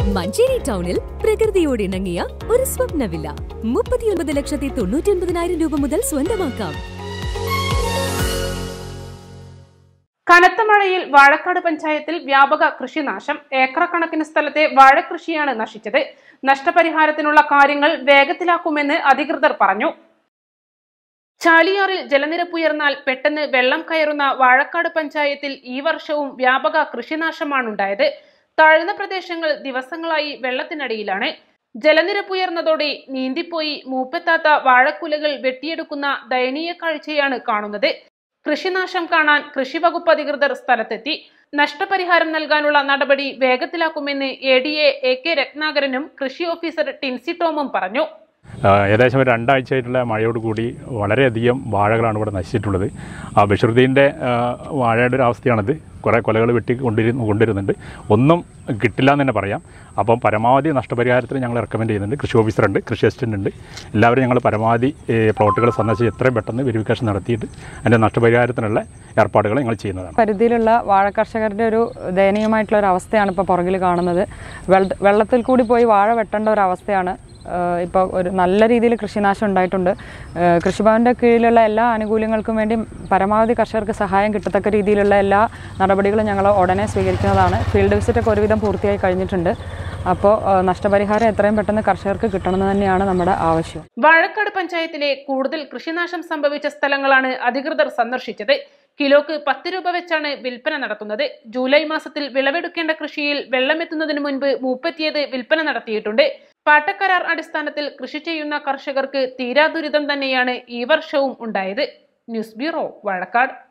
മഞ്ചേരി ടൗണിൽ പ്രകൃതിയോട് ഇണങ്ങിയ ഒരു സ്വപ്ന വില്ല മുപ്പത്തിയൊൻപത് ലക്ഷത്തി തൊണ്ണൂറ്റി ഒൻപതിനായിരം രൂപ മുതൽ സ്വന്തമാക്കാം കനത്ത മഴയിൽ വാഴക്കാട് പഞ്ചായത്തിൽ വ്യാപക കൃഷിനാശം ഏക്കറക്കണക്കിന് സ്ഥലത്തെ വാഴകൃഷിയാണ് നശിച്ചത് നഷ്ടപരിഹാരത്തിനുള്ള കാര്യങ്ങൾ വേഗത്തിലാക്കുമെന്ന് അധികൃതർ പറഞ്ഞു ചാലിയാറിൽ ജലനിരപ്പ് ഉയർന്നാൽ പെട്ടെന്ന് വെള്ളം കയറുന്ന വാഴക്കാട് പഞ്ചായത്തിൽ ഈ വർഷവും വ്യാപക കൃഷിനാശമാണുണ്ടായത് താഴ്ന്ന പ്രദേശങ്ങൾ ദിവസങ്ങളായി വെള്ളത്തിനടിയിലാണ് ജലനിരപ്പ് ഉയർന്നതോടെ നീന്തിപ്പോയി മൂപ്പെത്താത്ത വാഴക്കുലകൾ വെട്ടിയെടുക്കുന്ന ദയനീയ കാഴ്ചയാണ് കാണുന്നത് കൃഷിനാശം കാണാൻ കൃഷിവകുപ്പ് അധികൃതർ സ്ഥലത്തെത്തി നഷ്ടപരിഹാരം നൽകാനുള്ള നടപടി വേഗത്തിലാക്കുമെന്ന് A D A A K രത്നാകരനും കൃഷി ഓഫീസർ ടിൻസി ടോമും പറഞ്ഞു ആ, ഏകദേശം ഒരു രണ്ടാഴ്ചയായിട്ടുള്ള മഴയോട് കൂടി വളരെയധികം വാഴകളാണ് ഇവിടെ നശിച്ചിട്ടുള്ളത് ആ ബഷറുദ്ദീൻ്റെ വാഴയുടെ ഒരു അവസ്ഥയാണിത് കുറേ കൊലകൾ വെട്ടി കൊണ്ടിരുന്നു കൊണ്ടിരുന്നുണ്ട് ഒന്നും കിട്ടില്ല എന്ന് തന്നെ പറയാം അപ്പം പരമാവധി നഷ്ടപരിഹാരത്തിന് ഞങ്ങൾ റെക്കമെൻഡ് ചെയ്യുന്നുണ്ട് കൃഷി ഓഫീസറുണ്ട് കൃഷി അസിസ്റ്റൻ്റ് ഉണ്ട് എല്ലാവരും ഞങ്ങൾ പരമാവധി ഈ പ്ലോട്ടുകൾ സന്ദർശിച്ച് എത്രയും പെട്ടെന്ന് വെരിഫിക്കേഷൻ നടത്തിയിട്ട് അതിൻ്റെ നഷ്ടപരിഹാരത്തിനുള്ള ഏർപ്പാടുകൾ ഞങ്ങൾ ചെയ്യുന്നതാണ് പരിധിയിലുള്ള വാഴ കർഷകരുടെ ഒരു ദയനീയമായിട്ടുള്ള ഒരു അവസ്ഥയാണ് ഇപ്പോൾ പുറകിൽ കാണുന്നത് വെള്ള വെള്ളത്തിൽ കൂടി പോയി വാഴ വെട്ടേണ്ട ഒരു അവസ്ഥയാണ് ഇപ്പോൾ ഒരു നല്ല രീതിയിൽ കൃഷിനാശം ഉണ്ടായിട്ടുണ്ട് ഏഹ് കൃഷിഭവൻ്റെ കീഴിലുള്ള എല്ലാ ആനുകൂല്യങ്ങൾക്കും വേണ്ടി പരമാവധി കർഷകർക്ക് സഹായം കിട്ടത്തക്ക രീതിയിലുള്ള എല്ലാ നടപടികളും ഞങ്ങൾ ഉടനെ സ്വീകരിക്കുന്നതാണ് ഫീൽഡ് വിസിറ്റൊക്കെ ഒരുവിധം പൂർത്തിയായി കഴിഞ്ഞിട്ടുണ്ട് അപ്പോൾ ഏഹ് നഷ്ടപരിഹാരം എത്രയും പെട്ടെന്ന് കർഷകർക്ക് കിട്ടണമെന്ന് തന്നെയാണ് നമ്മുടെ ആവശ്യം വാഴക്കാട് പഞ്ചായത്തിലെ കൂടുതൽ കൃഷിനാശം സംഭവിച്ച സ്ഥലങ്ങളാണ് അധികൃതർ സന്ദർശിച്ചത് കിലോക്ക് പത്ത് രൂപ വെച്ചാണ് വിൽപ്പന നടത്തുന്നത് ജൂലൈ മാസത്തിൽ വിളവെടുക്കേണ്ട കൃഷിയിൽ വെള്ളമെത്തുന്നതിന് മുൻപ് മൂപ്പെത്തിയത് വിൽപ്പന നടത്തിയിട്ടുണ്ട് പാട്ടക്കരാർ അടിസ്ഥാനത്തിൽ കൃഷി ചെയ്യുന്ന കർഷകർക്ക് തീരാ ദുരിതം തന്നെയാണ് ഈ വർഷവും ഉണ്ടായത് ന്യൂസ് ബ്യൂറോ വാഴക്കാട്